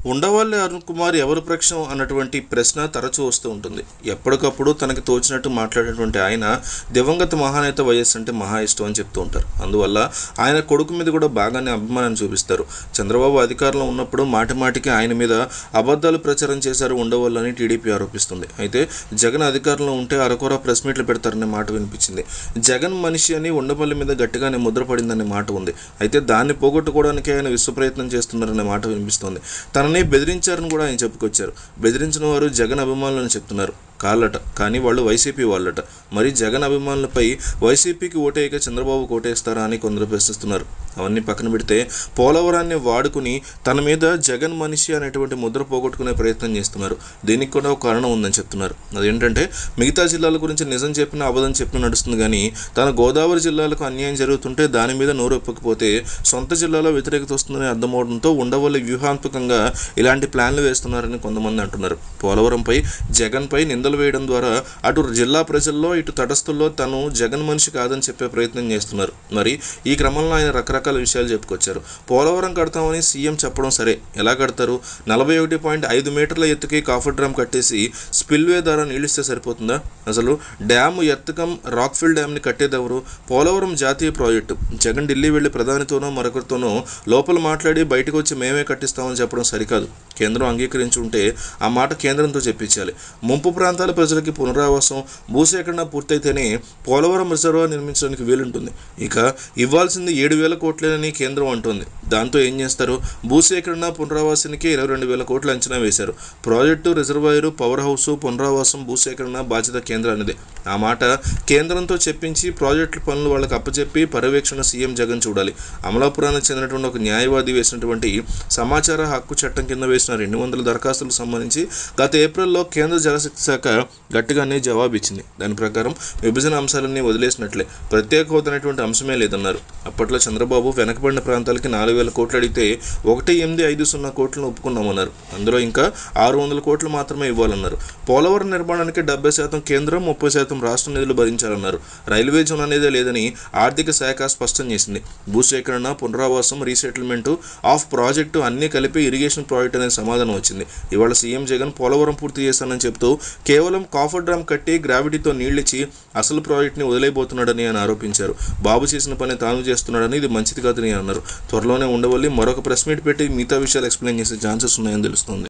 ఉండవల్లి అరుణ్ కుమార్ ఎవరు ప్రశ్న అన్నటువంటి ప్రశ్న తరచూ వస్తూ ఉంటుంది ఎప్పటికప్పుడు తనకి తోచినట్టు మాట్లాడేటువంటి ఆయన దివంగత మహానేత వైఎస్ అంటే మహా ఇష్టం అని చెప్తూ ఉంటారు అందువల్ల ఆయన కొడుకు మీద కూడా బాగానే అభిమానం చూపిస్తారు చంద్రబాబు అధికారంలో ఉన్నప్పుడు మాటి మాటికి ఆయన మీద అబద్ధాలు ప్రచారం చేశారు ఉండవల్లి అని టీడీపీ ఆరోపిస్తుంది అయితే జగన్ అధికారంలో ఉంటే అరకొర ప్రెస్ మీట్లు పెడతారనే మాట వినిపించింది జగన్ మనిషి అని ఉండవల్లి మీద గట్టిగానే ముద్ర పడిందనే మాట ఉంది అయితే దాన్ని పోగొట్టుకోవడానికి ఆయన విశ్వ ప్రయత్నం చేస్తున్నారనే మాట వినిపిస్తోంది తనని బెదిరించారని కూడా ఆయన చెప్పుకొచ్చారు బెదిరించిన వారు జగన్ అభిమానులని చెప్తున్నారు కాళ్ళట కానీ వాళ్ళు వైసీపీ వాళ్ళట మరి జగన్ అభిమానులపై వైసీపీకి ఓటేయక చంద్రబాబు ఓటేస్తారా అని కొందరు ప్రశ్నిస్తున్నారు అవన్నీ పక్కన పెడితే పోలవరాన్ని వాడుకుని తన మీద జగన్ మనిషి అనేటువంటి ముద్ర పోగొట్టుకునే ప్రయత్నం చేస్తున్నారు దీనికి కూడా ఒక కారణం ఉందని చెప్తున్నారు అదేంటంటే మిగతా జిల్లాల గురించి నిజం చెప్పినా అబద్ధం చెప్పినా నడుస్తుంది కానీ తన గోదావరి జిల్లాలకు అన్యాయం జరుగుతుంటే దాని మీద నోరు ఒప్పకపోతే సొంత జిల్లాలో వ్యతిరేకత వస్తుందని అర్థమవడంతో ఉండవల్లి వ్యూహాత్మకంగా ఇలాంటి ప్లాన్లు వేస్తున్నారని కొంతమంది అంటున్నారు పోలవరంపై జగన్పై నిందలు వేయడం ద్వారా అటు జిల్లా ప్రజల్లో ఇటు తటస్థుల్లో తను జగన్ మనిషి కాదని చెప్పే ప్రయత్నం చేస్తున్నారు మరి ఈ క్రమంలో ఆయన రకరకాల విషయాలు చెప్పుకొచ్చారు పోలవరం కడతామని సీఎం చెప్పడం సరే ఎలా కడతారు నలభై ఒకటి పాయింట్ ఐదు మీటర్ల ఎత్తుకి కాఫర్ డ్రామ్ కట్టేసి స్పిల్వే ద్వారా నీళ్ళిస్తే సరిపోతుందా అసలు డ్యామ్ ఎత్తకం రాక్ఫిల్ డ్యామ్ని కట్టేదెవరు పోలవరం జాతీయ ప్రాజెక్టు జగన్ ఢిల్లీ వెళ్ళి ప్రధానితోనో మరొకరితోనో లోపల మాట్లాడి బయటకు వచ్చి మేమే కట్టిస్తామని చెప్పడం సరికాదు కేంద్రం అంగీకరించి ఉంటే ఆ మాట కేంద్రంతో చెప్పించాలి ముంపు ప్రాంతాల ప్రజలకి పునరావాసం భూసేకరణ పూర్తయితేనే పోలవరం రిజర్వాయర్ నిర్మించడానికి వీలుంటుంది ఇక ఇవ్వాల్సింది ఏడు వేల కోట్లేనని కేంద్రం అంటోంది దాంతో ఏం చేస్తారు భూసేకరణ పునరావాసానికి ఇరవై రెండు వేల కోట్లు అంచనా వేశారు ప్రాజెక్టు రిజర్వాయరు పవర్ హౌస్ పునరావాసం భూసేకరణ బాధ్యత కేంద్రానిదే ఆ మాట కేంద్రంతో చెప్పించి ప్రాజెక్టుల పనులు వాళ్ళకి అప్పచెప్పి పర్యవేక్షణ సీఎం జగన్ చూడాలి అమలాపురానికి చెందినటువంటి ఒక న్యాయవాది వేసినటువంటి సమాచార హక్కు చట్టం కింద వేసిన రెండు వందల దరఖాస్తులకు సంబంధించి గత ఏప్రిల్లో కేంద్ర జలశక్తి శాఖ గట్టిగానే జవాబు ఇచ్చింది దాని ప్రకారం విభజన అంశాలన్నీ వదిలేసినట్లే ప్రత్యేక హోదా అనేటువంటి అంశమే లేదన్నారు అప్పట్లో చంద్రబాబు వెనకబడిన ప్రాంతాలకి నాలుగు వేల కోట్లు అడిగితే ఒకటి ఎనిమిది ఐదు సున్నా కోట్లను ఒప్పుకున్నామన్నారు అందులో ఇంకా ఆరు వందల కోట్లు మాత్రమే ఇవ్వాలన్నారు పోలవరం నిర్మాణానికి డెబ్బై శాతం కేంద్రం ముప్పై శాతం రాష్ట్ర నిధులు భరించాలన్నారు రైల్వే జోన్ అనేదే లేదని ఆర్థిక శాఖ స్పష్టం చేసింది భూసేకరణ పునరావాసం రీసెటిల్మెంటు ఆఫ్ ప్రాజెక్టు అన్నీ కలిపి ఇరిగేషన్ ప్రాజెక్ట్ అనే సమాధానం వచ్చింది ఇవాళ సీఎం జగన్ పోలవరం పూర్తి చేస్తానని చెప్తూ కేవలం కాఫర్ డ్రామ్ కట్టి గ్రావిటీతో నీళ్ళిచ్చి అసలు ప్రాజెక్ట్ని వదిలేయబోతున్నాడని ఆయన ఆరోపించారు బాబు చేసిన పని తాను చేస్తున్నాడని ఇది మంచిది కాదని అన్నారు త్వరలోనే ఉండవల్లి మరొక ప్రెస్ మీట్ పెట్టి మిగతా విషయాలు ఎక్స్ప్లెయిన్ చేసే ఛాన్సెస్ ఉన్నాయని తెలుస్తుంది